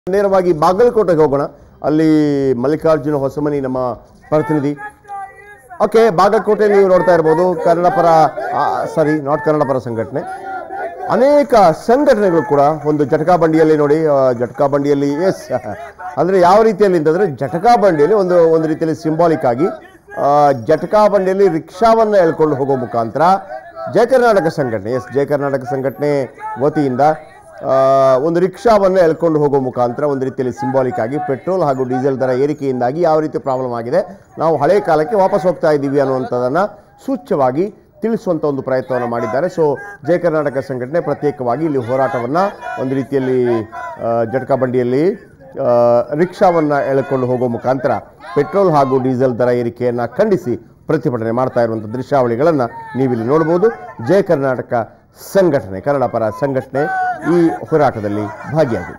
ನೇರವಾಗಿ ಬಾಗಲಕೋಟೆಗೆ ಹೋಗೋಣ ಅಲ್ಲಿ ಮಲ್ಲಿಕಾರ್ಜುನ ಹೊಸಮನಿ ನಮ್ಮ ಪ್ರತಿನಿಧಿ ಓಕೆ ಬಾಗಲಕೋಟೆ ನೀವು ನೋಡ್ತಾ ಇರ್ಬೋದು ಕನ್ನಡ ಪರ ಸಾರಿ ನಾಟ್ ಕನ್ನಡ ಪರ ಸಂಘಟನೆ ಅನೇಕ ಸಂಘಟನೆಗಳು ಕೂಡ ಒಂದು ಜಟಕಾ ಬಂಡಿಯಲ್ಲಿ ನೋಡಿ ಆ, ಜಟಕಾ ಬಂಡಿಯಲ್ಲಿ ಎಸ್ ಅಂದರೆ ಯಾವ ರೀತಿಯಲ್ಲಿ ಅಂತಂದರೆ ಜಟಕಾ ಬಂಡಿಯಲ್ಲಿ ಒಂದು ಒಂದು ರೀತಿಯಲ್ಲಿ ಸಿಂಬಾಲಿಕ್ ಆಗಿ ಆ, ಜಟಕಾ ಬಂಡಿಯಲ್ಲಿ ರಿಕ್ಷಾವನ್ನು ಎಳ್ಕೊಂಡು ಹೋಗೋ ಮುಖಾಂತರ ಜಯ ಕರ್ನಾಟಕ ಸಂಘಟನೆ ಎಸ್ ಜಯ ಕರ್ನಾಟಕ ಸಂಘಟನೆ ವತಿಯಿಂದ ಆ, ಒಂದು ರಿಕ್ಷಾವನ್ನು ಎಳ್ಕೊಂಡು ಹೋಗೋ ಮುಖಾಂತರ ಒಂದು ರೀತಿಯಲ್ಲಿ ಸಿಂಬಾಲಿಕ್ ಆಗಿ ಪೆಟ್ರೋಲ್ ಹಾಗೂ ಡೀಸೆಲ್ ದರ ಏರಿಕೆಯಿಂದಾಗಿ ಯಾವ ರೀತಿ ಪ್ರಾಬ್ಲಮ್ ಆಗಿದೆ ನಾವು ಹಳೆ ಕಾಲಕ್ಕೆ ವಾಪಸ್ ಹೋಗ್ತಾ ಇದ್ದೀವಿ ಅನ್ನುವಂಥದ್ದನ್ನು ಸೂಚ್ಯವಾಗಿ ತಿಳಿಸುವಂಥ ಒಂದು ಪ್ರಯತ್ನವನ್ನು ಮಾಡಿದ್ದಾರೆ ಸೊ ಜಯ ಕರ್ನಾಟಕ ಸಂಘಟನೆ ಪ್ರತ್ಯೇಕವಾಗಿ ಇಲ್ಲಿ ಹೋರಾಟವನ್ನು ಒಂದು ರೀತಿಯಲ್ಲಿ ಆ, ಜಟಕಾ ಬಂಡಿಯಲ್ಲಿ ಆ, ರಿಕ್ಷಾವನ್ನು ಎಳ್ಕೊಂಡು ಹೋಗೋ ಮುಖಾಂತರ ಪೆಟ್ರೋಲ್ ಹಾಗೂ ಡೀಸೆಲ್ ದರ ಏರಿಕೆಯನ್ನು ಖಂಡಿಸಿ ಪ್ರತಿಭಟನೆ ಮಾಡ್ತಾ ಇರುವಂಥ ದೃಶ್ಯಾವಳಿಗಳನ್ನು ನೀವಿಲ್ಲಿ ನೋಡ್ಬೋದು ಜಯ ಕರ್ನಾಟಕ ಸಂಘಟನೆ ಕನ್ನಡ ಪರ ಸಂಘಟನೆ ಈ ಹೋರಾಟದಲ್ಲಿ ಭಾಗಿಯಾಗಿದೆ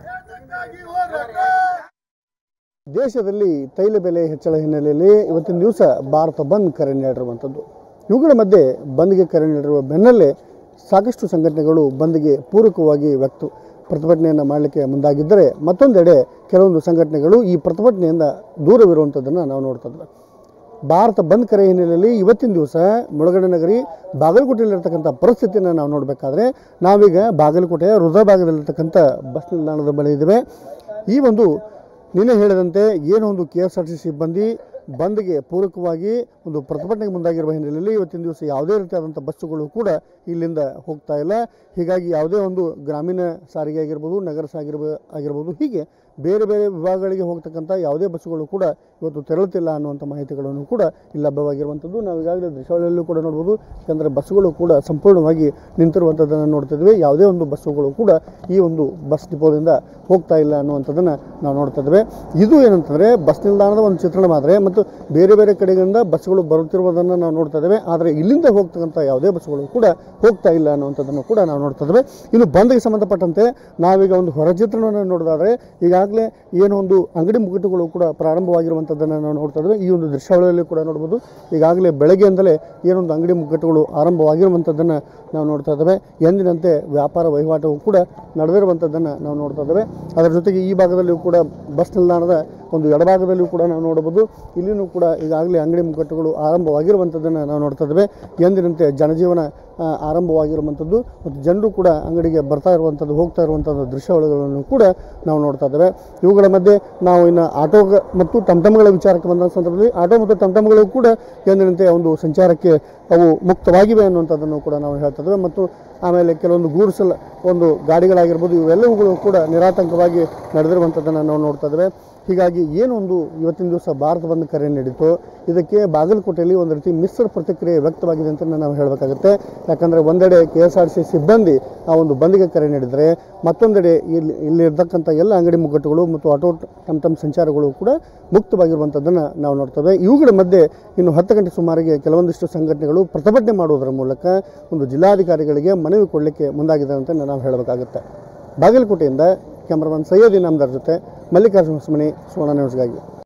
ದೇಶದಲ್ಲಿ ತೈಲ ಬೆಲೆ ಹೆಚ್ಚಳ ಹಿನ್ನೆಲೆಯಲ್ಲಿ ಇವತ್ತಿನ ದಿವಸ ಭಾರತ ಬಂದ್ ಕರೆ ನೀಡಿರುವಂಥದ್ದು ಇವುಗಳ ಮಧ್ಯೆ ಬಂದ್ಗೆ ಕರೆ ನೀಡಿರುವ ಬೆನ್ನಲ್ಲೇ ಸಾಕಷ್ಟು ಸಂಘಟನೆಗಳು ಬಂದ್ಗೆ ಪೂರಕವಾಗಿ ವ್ಯಕ್ತ ಪ್ರತಿಭಟನೆಯನ್ನು ಮಾಡಲಿಕ್ಕೆ ಮುಂದಾಗಿದ್ದರೆ ಮತ್ತೊಂದೆಡೆ ಕೆಲವೊಂದು ಸಂಘಟನೆಗಳು ಈ ಪ್ರತಿಭಟನೆಯಿಂದ ದೂರವಿರುವಂಥದ್ದನ್ನು ನಾವು ನೋಡ್ತಾ ಇದ್ದೇವೆ ಭಾರತ ಬಂದ್ ಕರೆ ಹಿನ್ನೆಲೆಯಲ್ಲಿ ಇವತ್ತಿನ ದಿವಸ ಮುಳಗಡೆ ನಗರಿ ಬಾಗಲಕೋಟೆಯಲ್ಲಿರ್ತಕ್ಕಂಥ ಪರಿಸ್ಥಿತಿಯನ್ನು ನಾವು ನೋಡಬೇಕಾದ್ರೆ ನಾವೀಗ ಬಾಗಲಕೋಟೆಯ ಹೃದಯ ಭಾಗದಲ್ಲಿರ್ತಕ್ಕಂಥ ಬಸ್ ನಿಲ್ದಾಣದ ಬಳಿ ಇದ್ದೇವೆ ಈ ಒಂದು ನಿನ್ನೆ ಹೇಳಿದಂತೆ ಏನೋ ಒಂದು ಕೆ ಎಸ್ ಆರ್ ಟಿ ಸಿಬ್ಬಂದಿ ಬಂದ್ಗೆ ಪೂರಕವಾಗಿ ಒಂದು ಪ್ರತಿಭಟನೆಗೆ ಮುಂದಾಗಿರುವ ಹಿನ್ನೆಲೆಯಲ್ಲಿ ಇವತ್ತಿನ ದಿವಸ ಯಾವುದೇ ರೀತಿಯಾದಂಥ ಬಸ್ಸುಗಳು ಕೂಡ ಇಲ್ಲಿಂದ ಹೋಗ್ತಾ ಇಲ್ಲ ಹೀಗಾಗಿ ಯಾವುದೇ ಒಂದು ಗ್ರಾಮೀಣ ಸಾರಿಗೆ ಆಗಿರ್ಬೋದು ನಗರ ಸಾಗಿರ್ಬೋ ಆಗಿರ್ಬೋದು ಹೀಗೆ ಬೇರೆ ಬೇರೆ ವಿಭಾಗಗಳಿಗೆ ಹೋಗ್ತಕ್ಕಂಥ ಯಾವುದೇ ಬಸ್ಸುಗಳು ಕೂಡ ಇವತ್ತು ತೆರಳುತ್ತಿಲ್ಲ ಅನ್ನುವಂಥ ಮಾಹಿತಿಗಳನ್ನು ಕೂಡ ಇಲ್ಲಿ ಲಭ್ಯವಾಗಿರುವಂಥದ್ದು ನಾವು ಈಗಾಗಲೇ ದೃಶ್ಯಾವಳಿಯಲ್ಲೂ ಕೂಡ ನೋಡ್ಬೋದು ಯಾಕಂದರೆ ಬಸ್ಸುಗಳು ಕೂಡ ಸಂಪೂರ್ಣವಾಗಿ ನಿಂತಿರುವಂಥದ್ದನ್ನು ನೋಡ್ತಾ ಇದ್ವಿ ಯಾವುದೇ ಒಂದು ಬಸ್ಸುಗಳು ಕೂಡ ಈ ಒಂದು ಬಸ್ ಡಿಪೋದಿಂದ ಹೋಗ್ತಾ ಇಲ್ಲ ಅನ್ನುವಂಥದ್ದನ್ನು ನಾವು ನೋಡ್ತಾ ಇದ್ದೇವೆ ಇದು ಏನಂತಂದರೆ ಬಸ್ ನಿಲ್ದಾಣದ ಒಂದು ಚಿತ್ರಣ ಮಾತ್ರ ಮತ್ತು ಬೇರೆ ಬೇರೆ ಕಡೆಗಳಿಂದ ಬಸ್ಸುಗಳು ಬರುತ್ತಿರುವುದನ್ನು ನಾವು ನೋಡ್ತಾ ಇದ್ದೇವೆ ಆದರೆ ಇಲ್ಲಿಂದ ಹೋಗ್ತಕ್ಕಂಥ ಯಾವುದೇ ಬಸ್ಸುಗಳು ಕೂಡ ಹೋಗ್ತಾ ಇಲ್ಲ ಅನ್ನುವಂಥದ್ದನ್ನು ಕೂಡ ನಾವು ನೋಡ್ತಾ ಇದ್ದೇವೆ ಇನ್ನು ಬಂದ್ಗೆ ಸಂಬಂಧಪಟ್ಟಂತೆ ನಾವೀಗ ಒಂದು ಹೊರ ಚಿತ್ರಣವನ್ನು ನೋಡೋದಾದರೆ ಈಗಾಗಲೇ ಏನೋ ಒಂದು ಅಂಗಡಿ ಮುಗ್ಗಟ್ಟುಗಳು ಕೂಡ ಪ್ರಾರಂಭವಾಗಿರುವಂಥದ್ದನ್ನು ನಾವು ನೋಡ್ತಾ ಇದ್ದೇವೆ ಈ ಒಂದು ದೃಶ್ಯಾವಳಿಯಲ್ಲಿ ಕೂಡ ನೋಡ್ಬೋದು ಈಗಾಗಲೇ ಬೆಳಗ್ಗೆಯಿಂದಲೇ ಏನೊಂದು ಅಂಗಡಿ ಮುಗ್ಗಟ್ಟುಗಳು ಆರಂಭವಾಗಿರುವಂಥದ್ದನ್ನು ನಾವು ನೋಡ್ತಾ ಇದ್ದೇವೆ ಎಂದಿನಂತೆ ವ್ಯಾಪಾರ ವಹಿವಾಟವು ಕೂಡ ನಡೆದಿರುವಂಥದ್ದನ್ನು ನಾವು ನೋಡ್ತಾ ಇದ್ದೇವೆ ಅದರ ಜೊತೆಗೆ ಈ ಭಾಗದಲ್ಲಿಯೂ ಕೂಡ ಬಸ್ ನಿಲ್ದಾಣದ ಒಂದು ಎಡಭಾಗದಲ್ಲಿಯೂ ಕೂಡ ನಾವು ನೋಡಬಹುದು ಇಲ್ಲಿನೂ ಕೂಡ ಈಗಾಗಲೇ ಅಂಗಡಿ ಮುಗ್ಗಟ್ಟುಗಳು ಆರಂಭವಾಗಿರುವಂಥದ್ದನ್ನು ನಾವು ನೋಡ್ತಾ ಇದ್ದೇವೆ ಎಂದಿನಂತೆ ಜನಜೀವನ ಆ, ಆರಂಭವಾಗಿರುವಂಥದ್ದು ಮತ್ತು ಜನರು ಕೂಡ ಅಂಗಡಿಗೆ ಬರ್ತಾ ಇರುವಂಥದ್ದು ಹೋಗ್ತಾ ಇರುವಂಥದ್ದು ದೃಶ್ಯಾವಳಿಗಳನ್ನು ಕೂಡ ನಾವು ನೋಡ್ತಾ ಇದ್ದೇವೆ ಇವುಗಳ ಮಧ್ಯೆ ನಾವು ಇನ್ನು ಆಟೋ ಮತ್ತು ಟಮ್ಟಮ್ಗಳ ವಿಚಾರಕ್ಕೆ ಬಂದ ಸಂದರ್ಭದಲ್ಲಿ ಆಟೋ ಮತ್ತು ಟಮ್ಟಮ್ಗಳು ಕೂಡ ಎಂದಿನಂತೆ ಒಂದು ಸಂಚಾರಕ್ಕೆ ಅವು ಮುಕ್ತವಾಗಿವೆ ಅನ್ನುವಂಥದ್ದನ್ನು ಕೂಡ ನಾವು ಹೇಳ್ತಾ ಇದ್ದೇವೆ ಮತ್ತು ಆಮೇಲೆ ಕೆಲವೊಂದು ಗೂಡ್ಸ್ ಒಂದು ಗಾಡಿಗಳಾಗಿರ್ಬೋದು ಇವೆಲ್ಲವುಗಳು ಕೂಡ ನಿರಾತಂಕವಾಗಿ ನಡೆದಿರುವಂಥದ್ದನ್ನು ನಾವು ನೋಡ್ತಾ ಇದ್ದೇವೆ ಹೀಗಾಗಿ ಏನೊಂದು ಇವತ್ತಿನ ದಿವಸ ಭಾರತ ಬಂದ್ ಕರೆ ನೀಡಿತು ಇದಕ್ಕೆ ಬಾಗಲಕೋಟೆಯಲ್ಲಿ ಒಂದು ರೀತಿ ಮಿಶ್ರ ಪ್ರತಿಕ್ರಿಯೆ ವ್ಯಕ್ತವಾಗಿದೆ ಅಂತ ನಾವು ಹೇಳಬೇಕಾಗುತ್ತೆ ಯಾಕಂದರೆ ಒಂದೆಡೆ ಕೆ ಎಸ್ ಆರ್ ಸಿ ಸಿಬ್ಬಂದಿ ಆ ಒಂದು ಬಂದ್ಗೆ ಕರೆ ನೀಡಿದರೆ ಮತ್ತೊಂದೆಡೆ ಇಲ್ಲಿ ಇಲ್ಲಿರ್ತಕ್ಕಂಥ ಎಲ್ಲ ಅಂಗಡಿ ಮುಗ್ಗಟ್ಟುಗಳು ಮತ್ತು ಆಟೋ ಟಮ್ ಟಮ್ ಸಂಚಾರಗಳು ಕೂಡ ಮುಕ್ತವಾಗಿರುವಂಥದ್ದನ್ನು ನಾವು ನೋಡ್ತೇವೆ ಇವುಗಳ ಮಧ್ಯೆ ಇನ್ನು ಹತ್ತು ಗಂಟೆ ಸುಮಾರಿಗೆ ಕೆಲವೊಂದಿಷ್ಟು ಸಂಘಟನೆಗಳು ಪ್ರತಿಭಟನೆ ಮಾಡುವುದರ ಮೂಲಕ ಒಂದು ಜಿಲ್ಲಾಧಿಕಾರಿಗಳಿಗೆ ಮನವಿ ಕೊಡಲಿಕ್ಕೆ ಮುಂದಾಗಿದೆ ಅಂತ ನಾವು ಹೇಳಬೇಕಾಗುತ್ತೆ ಬಾಗಲಕೋಟೆಯಿಂದ ಕ್ಯಾಮ್ರಾಮನ್ ಸೈಯದ್ ಇನಾಮ್ದಾರ್ ಜೊತೆ ಮಲ್ಲಿಕಾರ್ಜುನ ಹೊಸಮನಿ ಸುವರ್ಣ ನ್ಯೂಸ್ಗಾಗಿ